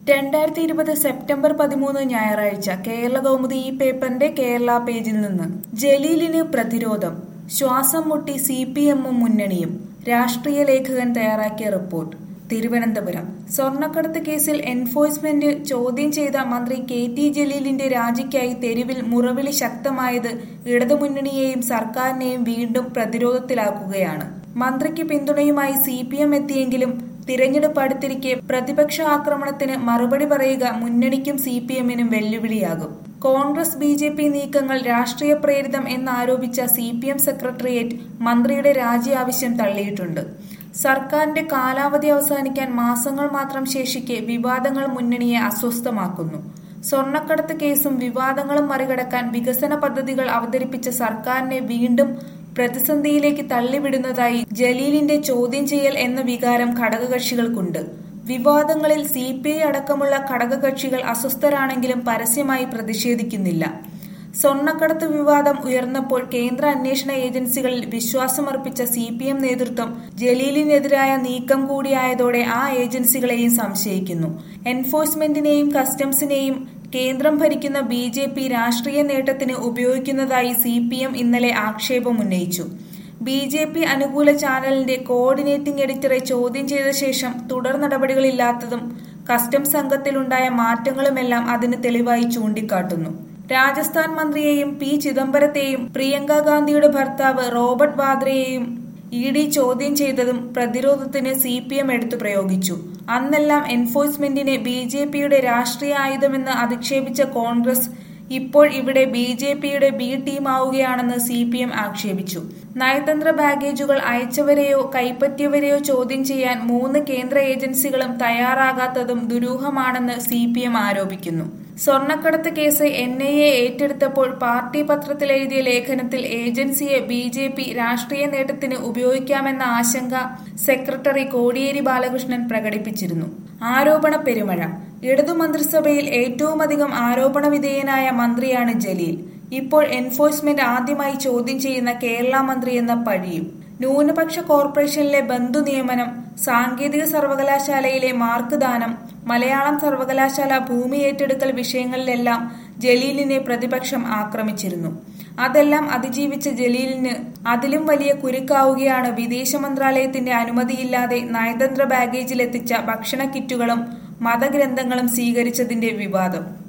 രണ്ടായിരത്തി ഇരുപത് സെപ്റ്റംബർ പതിമൂന്ന് ഞായറാഴ്ച കേരള കൗമുദി ഈ പേപ്പറിന്റെ കേരള പേജിൽ നിന്ന് ജലീലിന് പ്രതിരോധം ശ്വാസം മുട്ടി സി പി എമ്മും മുന്നണിയും രാഷ്ട്രീയ ലേഖകൻ തയ്യാറാക്കിയ റിപ്പോർട്ട് തിരുവനന്തപുരം സ്വർണ്ണക്കടത്ത് കേസിൽ എൻഫോഴ്സ്മെന്റ് ചോദ്യം ചെയ്ത മന്ത്രി കെ ടി ജലീലിന്റെ രാജിക്കായി തെരുവിൽ മുറവിളി ശക്തമായത് ഇടതുമുന്നണിയെയും സർക്കാരിനെയും വീണ്ടും പ്രതിരോധത്തിലാക്കുകയാണ് മന്ത്രിക്ക് പിന്തുണയുമായി സി പി എം എത്തിയെങ്കിലും തിരഞ്ഞെടുപ്പ് അടുത്തിരിക്കെ പ്രതിപക്ഷ ആക്രമണത്തിന് മറുപടി പറയുക മുന്നണിക്കും സി പി എമ്മിനും വെല്ലുവിളിയാകും കോൺഗ്രസ് ബി ജെ പി നീക്കങ്ങൾ രാഷ്ട്രീയ പ്രേരിതം എന്നാരോപിച്ച സി പി എം സെക്രട്ടേറിയറ്റ് മന്ത്രിയുടെ രാജി ആവശ്യം തള്ളിയിട്ടുണ്ട് സർക്കാരിന്റെ കാലാവധി അവസാനിക്കാൻ മാസങ്ങൾ മാത്രം ശേഷിക്കെ വിവാദങ്ങൾ മുന്നണിയെ അസ്വസ്ഥമാക്കുന്നു സ്വർണ്ണക്കടത്ത് കേസും വിവാദങ്ങളും മറികടക്കാൻ വികസന പദ്ധതികൾ അവതരിപ്പിച്ച സർക്കാരിനെ വീണ്ടും പ്രതിസന്ധിയിലേക്ക് തള്ളിവിടുന്നതായി ജലീലിന്റെ ചോദ്യം ചെയ്യൽ എന്ന വികാരം ഘടകകക്ഷികൾക്കുണ്ട് വിവാദങ്ങളിൽ സി പി ഐ അടക്കമുള്ള ഘടകകക്ഷികൾ അസ്വസ്ഥരാണെങ്കിലും പരസ്യമായി പ്രതിഷേധിക്കുന്നില്ല സ്വർണ്ണക്കടത്ത് വിവാദം ഉയർന്നപ്പോൾ കേന്ദ്ര അന്വേഷണ ഏജൻസികളിൽ വിശ്വാസമർപ്പിച്ച സി പി എം നേതൃത്വം ജലീലിനെതിരായ നീക്കം കൂടിയായതോടെ ആ ഏജൻസികളെയും സംശയിക്കുന്നു എൻഫോഴ്സ്മെന്റിനെയും കസ്റ്റംസിനെയും കേന്ദ്രം ഭരിക്കുന്ന ബി ജെ പി രാഷ്ട്രീയ നേട്ടത്തിന് ഉപയോഗിക്കുന്നതായി സി പി എം ഇന്നലെ ആക്ഷേപമുന്നയിച്ചു ബി ജെ പി അനുകൂല ചാനലിന്റെ കോർഡിനേറ്റിംഗ് എഡിറ്ററെ ചോദ്യം ചെയ്ത ശേഷം തുടർ നടപടികളില്ലാത്തതും കസ്റ്റംസ് സംഘത്തിലുണ്ടായ മാറ്റങ്ങളുമെല്ലാം അതിന് തെളിവായി ചൂണ്ടിക്കാട്ടുന്നു രാജസ്ഥാൻ മന്ത്രിയെയും പി ചിദംബരത്തെയും പ്രിയങ്ക ഗാന്ധിയുടെ ഭർത്താവ് റോബർട്ട് വാദ്രയെയും ഇ ഡി ചോദ്യം ചെയ്തതും പ്രതിരോധത്തിന് സി പി എം എടുത്തു പ്രയോഗിച്ചു അന്നെല്ലാം എൻഫോഴ്സ്മെന്റിനെ ബി ജെ പിയുടെ രാഷ്ട്രീയ ആയുധമെന്ന് അധിക്ഷേപിച്ച കോൺഗ്രസ് ഇപ്പോൾ ഇവിടെ ബി ജെ പിയുടെ ബി ടീമാവുകയാണെന്ന് സി പി എം ആക്ഷേപിച്ചു നയതന്ത്ര ബാഗേജുകൾ അയച്ചവരെയോ കൈപ്പറ്റിയവരെയോ ചോദ്യം ചെയ്യാൻ മൂന്ന് കേന്ദ്ര ഏജൻസികളും തയ്യാറാകാത്തതും ദുരൂഹമാണെന്ന് സി പി എം ആരോപിക്കുന്നു സ്വർണ്ണക്കടത്ത് കേസ് എൻ ഐ എ ഏറ്റെടുത്തപ്പോൾ പാർട്ടി പത്രത്തിൽ എഴുതിയ ലേഖനത്തിൽ ഏജൻസിയെ ബി ജെ പി രാഷ്ട്രീയ നേട്ടത്തിന് ഉപയോഗിക്കാമെന്ന ആശങ്ക സെക്രട്ടറി കോടിയേരി ബാലകൃഷ്ണൻ പ്രകടിപ്പിച്ചിരുന്നു ആരോപണ പെരുമഴ ഇടതു മന്ത്രിസഭയിൽ ഏറ്റവുമധികം ആരോപണ വിധേയനായ മന്ത്രിയാണ് ജലീൽ ഇപ്പോൾ എൻഫോഴ്സ്മെന്റ് ആദ്യമായി ചോദ്യം ചെയ്യുന്ന കേരള മന്ത്രി എന്ന പഴിയും ന്യൂനപക്ഷ കോർപ്പറേഷനിലെ ബന്ധു നിയമനം സാങ്കേതിക സർവകലാശാലയിലെ മാർക്ക് ദാനം മലയാളം സർവകലാശാല ഭൂമി ഏറ്റെടുക്കൽ വിഷയങ്ങളിലെല്ലാം ജലീലിനെ പ്രതിപക്ഷം ആക്രമിച്ചിരുന്നു അതെല്ലാം അതിജീവിച്ച ജലീലിന് അതിലും വലിയ കുരുക്കാവുകയാണ് വിദേശ മന്ത്രാലയത്തിന്റെ അനുമതിയില്ലാതെ നയതന്ത്ര ബാഗേജിലെത്തിച്ച ഭക്ഷണ കിറ്റുകളും മതഗ്രന്ഥങ്ങളും സ്വീകരിച്ചതിന്റെ വിവാദം